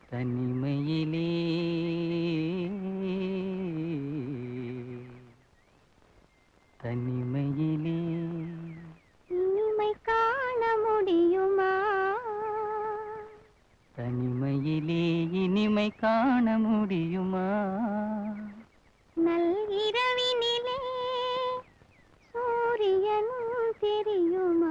தனிமையிலே தனிமையிலே இனிமை காண முடியுமா தனிமையிலே இனிமை காண முடியுமா நல்கிரவினிலே சூரியனும் தெரியுமா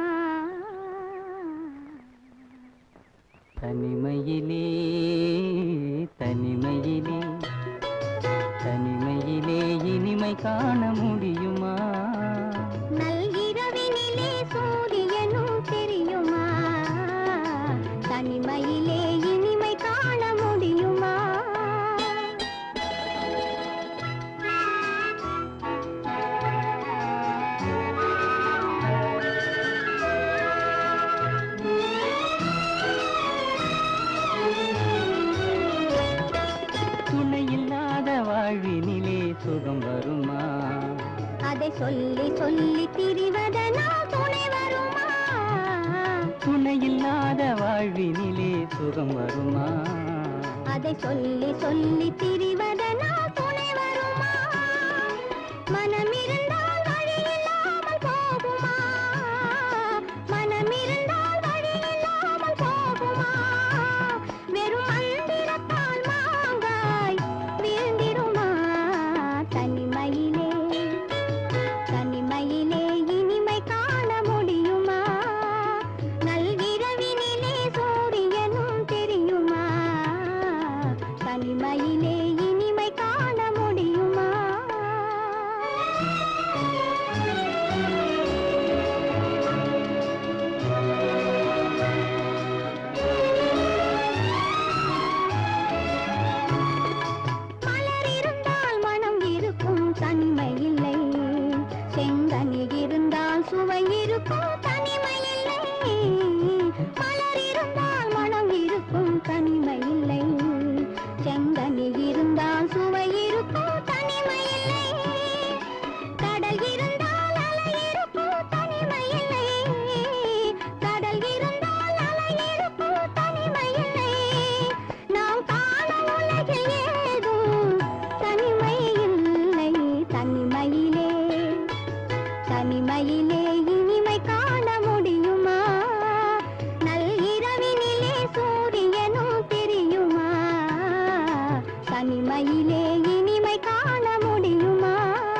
தனிமையிலே தனிமையிலே தனிமையிலே இனிமை காண முடியுமா நல்கிரவினிலே சூரியனும் தெரியுமா தனிமையிலே இனிமை காண முடியுமா துணை இல்லாத வாழ்வினிலே சுகம் வருமா அதை சொல்லி சொல்லி திரிவதனால் துணை வருமா துணை இல்லாத வாழ்வினிலே சுகம் வருமா அதை சொல்லி சொல்லி திரிவதனால் துணை வருமா மனமிருந்தால் வழி இல்லாமல் போகுமா மனமிருந்தால் வழி இல்லாமல் போகுமா வெறும் மந்திரத்தால் மாங்காய் வீழ்ந்திருமா தனிமையிலே தனிமையிலே இனிமை காண முடியுமா நல்கிரவினிலே சூரியனும் தெரியுமா தனிமையிலே இனிமை காண முடியுமா மலர் இருந்தால் மனம் இருக்கும் தனிமை இல்லை செங்கனி இருந்தால் சுவை இருக்கும் தனிமை இல்லை மலர் இருந்தால் மனம் இருக்கும் தனிமை இல்லை செங்கனி இருந்தால் சுவை இருக்கும் தனிமை இல்லை கடல் இருந்தால் அலை இருக்கும் தனிமை இல்லை கடல் இருந்தால் அலை இருக்கும் தனிமை இல்லை நாம் காணும் உலகில் ஏதும் தனிமை இல்லை தனிமையிலே தனிமையிலே இனிமை காண முடியுமா நல்கிரவினிலே சூரியனும் தெரியுமா தனிமையிலே இனிமை காண முடியுமா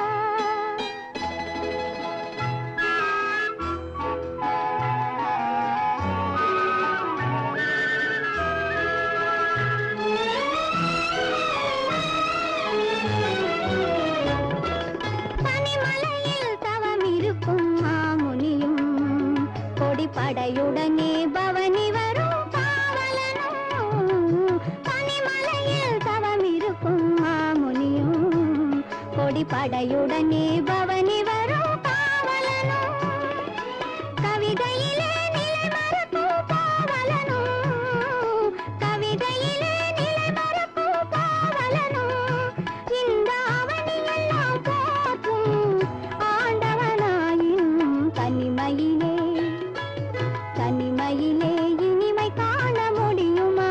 பனிமலையில் தவம் இருக்கும் மாமுனியும் கொடிப்படையுடனே பவனி வரும் காவலனும் பனிமலையில் தவம் இருக்கும் மாமுனியும் கொடிப்படையுடனே பவனி வரும் காவலனும் கவிதையிலே நிலை மறக்கும் பாவலனும் கவிதையிலே நிலை மறக்கும் பாவலனும் இந்த அவனியெல்லாம் போற்றும் ஆண்டவனாயினும் தனிமையிலே தனிமையிலே இனிமை காண முடியுமா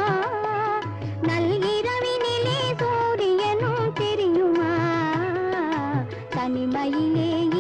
நல்கிரவினிலே சூரியனும் தெரியுமா தனிமையிலே